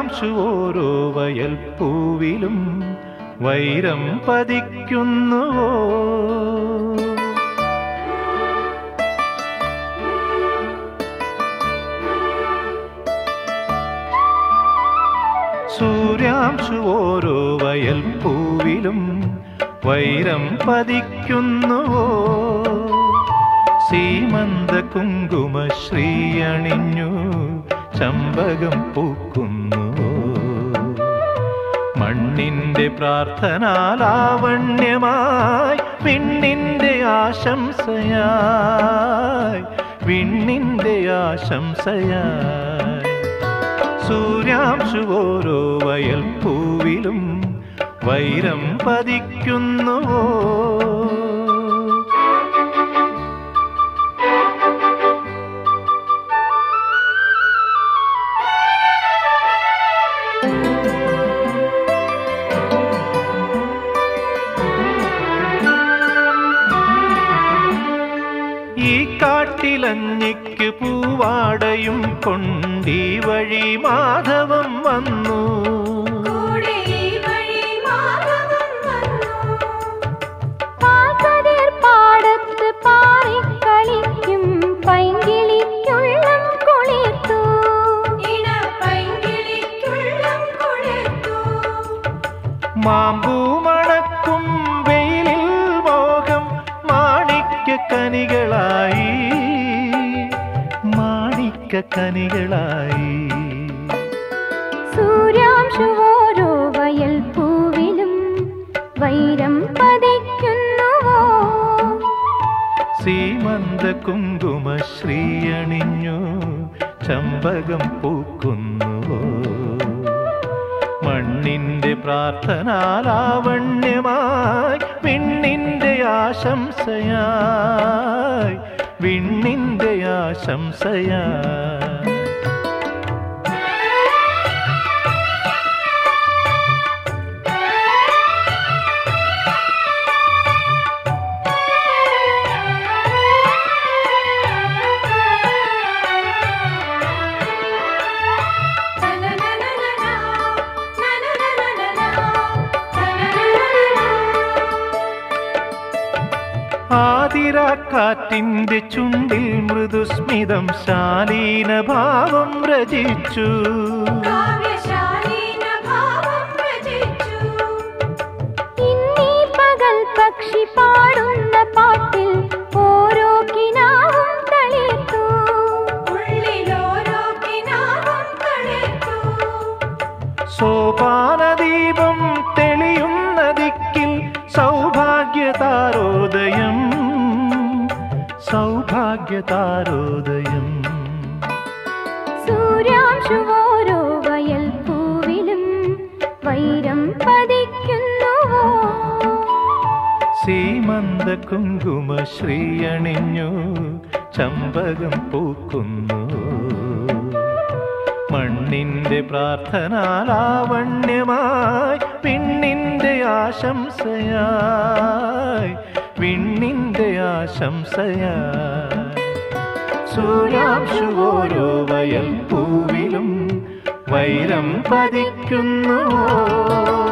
സൂര്യാംശു ഓരോ വയൽ പൂവിലും വൈരം പതിക്കുന്നുവോ സൂര്യാംശു ഓരോ വയൽ പൂവിലും വൈരം പതിക്കുന്നുവോ സീമന്ത കുങ്കുമ ശ്രീയണിഞ്ഞു ചമ്പകം പൂക്കുന്നുവോ മണ്ണിന്റെ പ്രാർത്ഥനാലാവണ്യമായി വിണ്ണിന്റെ ആശംസയായി വിണ്ണിന്റെ ആശംസയായി സൂര്യാംശു ഓരോ വയൽ പൂവിലും വൈരം പതിക്കുന്നുവോ ഈ കാട്ടിലഞ്ഞിക്ക് പൂവാടയും കൊണ്ടീ വഴി മാധവം വന്നു കൂടെ ഈ വഴി മാധവൻ വന്നു പാൽക്കതിർ പാടത്ത് പാറിക്കളിക്കും പൈങ്കിളിക്കുള്ളം കുളിർത്തു ഇണപ്പൈങ്കിളിക്കുള്ളം കൊളുത്തു മാമ്പൂ മണക്കും വെയിലിൽ മോഹം മാണിക്ക കനികളായി മാണിക്ക കനികളായി സൂര്യാംശു ഓരോ വയൽ പൂവിലും വൈരം പതിക്കുന്നുവോ സീമന്ത കുങ്കുമ ശ്രീയണിഞ്ഞു ചമ്പകം പൂക്കുന്നുവോ മണ്ണിന്റെ പ്രാർത്ഥനാലാവണ്യമായി വിണ്ണിന്റെ ആശംസയായി വിണ്ണിന്റെ ആശംസയായി നനനനനനാ, നനനനനനാ, നനനനനനാ. ആതിരാക്കാറ്റിന്റെ ചുണ്ടിൽ മൃദുസ്മിതം ശാലീനഭാവം രചിച്ചു കാവ്യശാലീന ഭാവം രചിച്ചു ഇന്നീ പകൽ പക്ഷി പാടുന്ന പാട്ടിൽ ഓരോ കിനാവും തളിർത്തു ഉള്ളിലോരോ കിനാവും തളിർത്തു സോപാനദീപം തെളിയുന്ന ദിക്കിൽ സൗഭാഗ്യതാരോദയം സൗഭാഗ്യതാരോദയം സൂര്യാംശു ഓരോ വയൽ പൂവിലും വൈരം പതിക്കുന്നുവോ സീമന്ത കുങ്കുമ ശ്രീയണിഞ്ഞു ചമ്പകം പൂക്കുന്നു മണ്ണിന്റെ പ്രാർത്ഥനാലാവണ്യമായി വിണ്ണിന്റെ ആശംസയായി വിണ്ണിന്റെ ആശംസയായി സൂര്യാംശു ഓരോ വയൽ പൂവിലും വൈരം പതിക്കുന്നുവോ